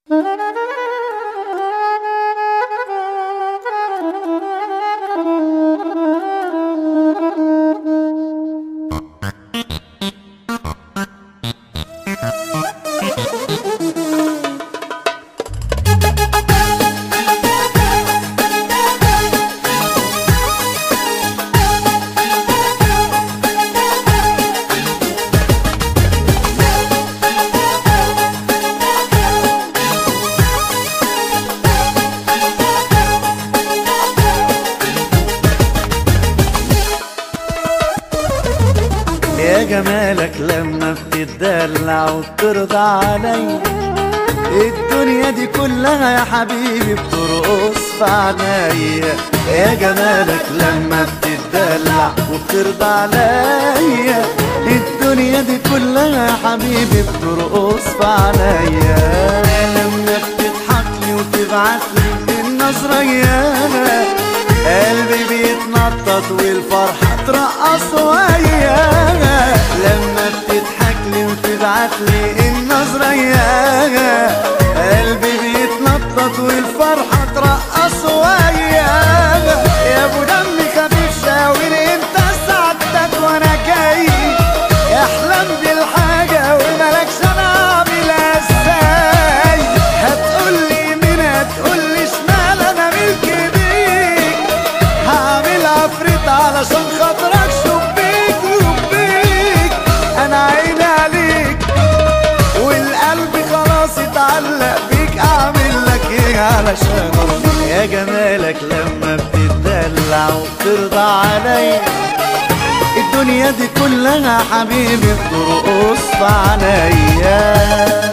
يا جمالك لما بتدلع وبترضى عليا الدنيا دي كلها يا حبيبي بترقص في عينيا يا جمالك لما بتدلع وبترضى عليا الدنيا دي كلها يا حبيبي بترقص في عينيا لما بتضحك لي وتبعت لي النظرية قلبي بيتنطط والفرحة ترقص وياها لما بتضحك لي وتبعت لي النظرية قلبي بيتنطط والفرحة ترقص وياها يا ابو دم خفيف شاور انت سعادتك وانا جاي احلم بالحاجة وملكش انا اعملها ازاي هتقولي مين هتقولي شمال انا ملك بيك هعمل عفريت علشان خاطرك شبيك شبيك انا عيني عليك والقلب خلاص اتعلق بيك اعمل لك ايه علشان أرضيك؟ يا جمالك لما بتدلع وبترضى عليا الدنيا دي كلها حبيبي بترقص في عينيا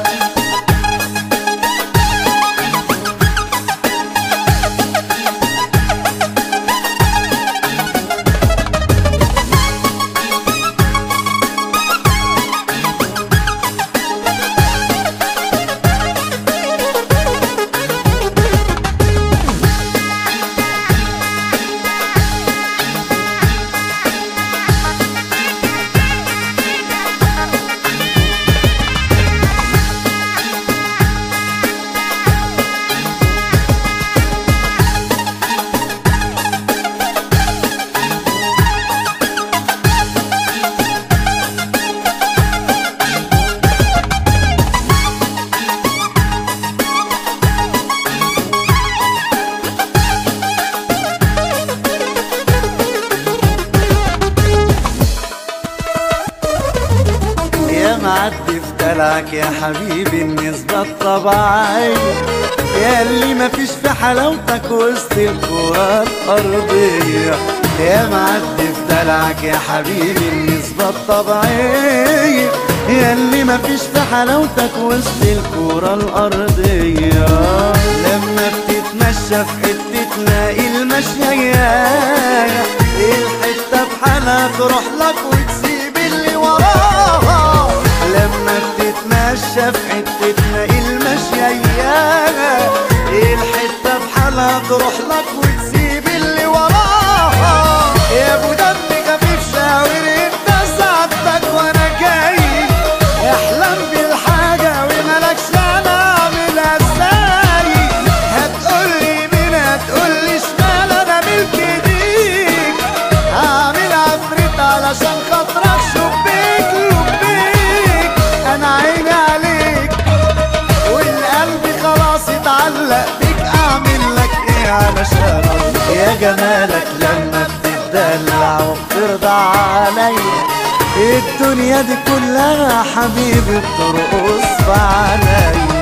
يا معدي في دلعك يا حبيبي النسبة الطبيعية يا اللي مفيش في حلاوتك وسط الكرة الأرضية يا معدي في دلعك يا حبيبي النسبة الطبيعية يا اللي مفيش في حلاوتك وسط الكرة الأرضية لما بتتمشى في حتتنا المشية الحتة بحالها تروح لك وتسيب اللي وراها لما بتتمشى في حتتنا المشية الحتة بحالها تروح لك وتسيب اللي وراها يا ابو دم خفيف شاور انت سعادتك وانا جاي احلم بالحاجة وملكش انا اعملها ازاي هتقولي مين هتقولي شمال انا ملك ايديك هعمل عفريت علشان خاطرك شبيك لبيك انا عيني عليك والقلب خلاص اتعلق بيك اعمل لك ايه علشان أرضيك؟ يا جمالك لما بتدلع وبترضى عليا الدنيا دي كلها حبيبي بترقص في عليا